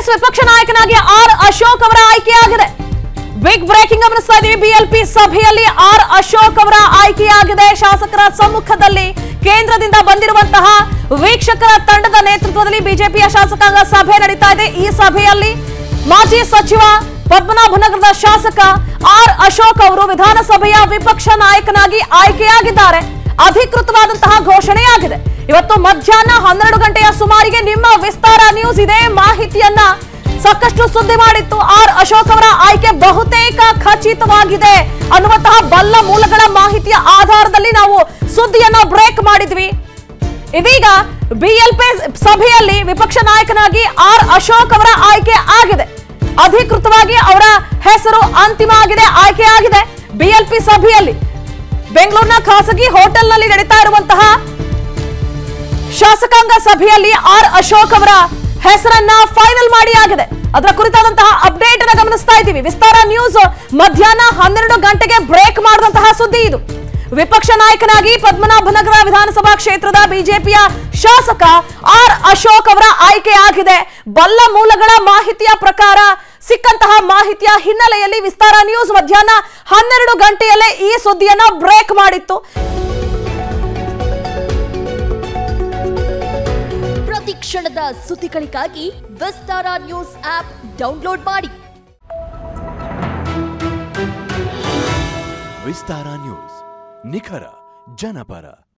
S ವಿಪಕ್ಷ ನಾಯಕನಾಗಿ R Ashok ಅವರ ಆಯ್ಕೆಯಾಗಿದೆ ಬಿಗ್ ಬ್ರೇಕಿಂಗ್ ಗಮನಿಸ್ತಾ ಇದೀವಿ ಬಿಎಲ್ಪಿ ಸಭೆಯಲ್ಲಿ ಆರ್ ಅಶೋಕ್ ಅವರ ಆಯ್ಕೆಯಾಗಿದೆ ಶಾಸಕರ ಸಮ್ಮುಖದಲ್ಲಿ ಕೇಂದ್ರದಿಂದ ಬಂದಿರುವಂತಹ ವೀಕ್ಷಕರ ತಂಡದ ನೇತೃತ್ವದಲ್ಲಿ ಬಿಜೆಪಿಯ ಶಾಸಕಾಂಗ ಸಭೆ ನಡೀತಾ ಇದೆ ಈ ಸಭೆಯಲ್ಲಿ ಮಾಜಿ ಸಚಿವ ಪದ್ಮನಾಭನಗರದ ಶಾಸಕ ಆರ್ ಅಶೋಕ್ ಅವರು ವಿಧಾನಸಭೆಯ ವಿಪಕ್ಷ ನಾಯಕನಾಗಿ ಆಯ್ಕೆಯಾಗಿದ್ದಾರೆ ಅಧಿಕೃತವಾದಂತಹ ಘೋಷಣೆಯಾಗಿದೆ ಇವತ್ತು ಮಧ್ಯಾಹ್ನ ಹನ್ನೆರಡು ಗಂಟೆಯ ಸುಮಾರಿಗೆ ನಿಮ್ಮ ವಿಸ್ತಾರ ನ್ಯೂಸ್ ಇದೇ ಮಾಹಿತಿಯನ್ನ ಸಾಕಷ್ಟು ಸುದ್ದಿ ಮಾಡಿತ್ತು ಆರ್ ಅಶೋಕ್ ಅವರ ಆಯ್ಕೆ ಬಹುತೇಕ ಖಚಿತವಾಗಿದೆ ಅನ್ನುವಂತಹ ಬಲ್ಲ ಮೂಲಗಳ ಮಾಹಿತಿಯ ಆಧಾರದಲ್ಲಿ ನಾವು ಸುದ್ದಿಯನ್ನ ಬ್ರೇಕ್ ಮಾಡಿದ್ವಿ ಇದೀಗ ಬಿಎಲ್ಪಿ ಸಭೆಯಲ್ಲಿ ವಿಪಕ್ಷ ನಾಯಕನಾಗಿ ಆರ್ ಅಶೋಕ್ ಅವರ ಆಯ್ಕೆ ಆಗಿದೆ ಅಧಿಕೃತವಾಗಿ ಅವರ ಹೆಸರು ಅಂತಿಮ ಆಗಿದೆ ಆಯ್ಕೆ ಆಗಿದೆ ಬಿಎಲ್ಪಿ ಸಭೆಯಲ್ಲಿ ಬೆಂಗಳೂರಿನ ಖಾಸಗಿ ಹೋಟೆಲ್ನಲ್ಲಿ ನಡೀತಾ ಇರುವಂತಹ ಶಾಸಕಾಂಗ ಸಭೆಯಲ್ಲಿ ಆರ್ ಅಶೋಕ್ ಅವರ ಹೆಸರನ್ನ ಫೈನಲ್ ಮಾಡಿ ಆಗಿದೆ ಅದರ ಕುರಿತಾದಂತಹ ಅಪ್ಡೇಟ್ ಅನ್ನ ಗಮನಿಸ್ತಾ ಇದ್ದೀವಿ ವಿಸ್ತಾರ ನ್ಯೂಸ್ ಮಧ್ಯಾಹ್ನ ಹನ್ನೆರಡು ಗಂಟೆಗೆ ಬ್ರೇಕ್ ಮಾಡಿದಂತಹ ಸುದ್ದಿ ಇದು ವಿಪಕ್ಷ ನಾಯಕನಾಗಿ ಪದ್ಮನಾಭನಗರ ವಿಧಾನಸಭಾ ಕ್ಷೇತ್ರದ ಬಿಜೆಪಿಯ ಶಾಸಕ ಆರ್ ಅಶೋಕ್ ಅವರ ಆಯ್ಕೆ ಆಗಿದೆ ಬಲ್ಲ ಮೂಲಗಳ ಮಾಹಿತಿಯ ಪ್ರಕಾರ ಸಿಕ್ಕಂತಹ ಮಾಹಿತಿಯ ಹಿನ್ನೆಲೆಯಲ್ಲಿ ವಿಸ್ತಾರ ನ್ಯೂಸ್ ಮಧ್ಯಾಹ್ನ ಹನ್ನೆರಡು ಗಂಟೆಯಲ್ಲೇ ಈ ಸುದ್ದಿಯನ್ನ ಬ್ರೇಕ್ ಮಾಡಿತ್ತು ಪ್ರತಿ ಕ್ಷಣದ ಸುದ್ದಿಗಳಿಗಾಗಿ ವಿಸ್ತಾರ ನ್ಯೂಸ್ ಆಪ್ ಡೌನ್ಲೋಡ್ ಮಾಡಿ ವಿಸ್ತಾರ ನ್ಯೂಸ್ ನಿಖರ ಜನಪರ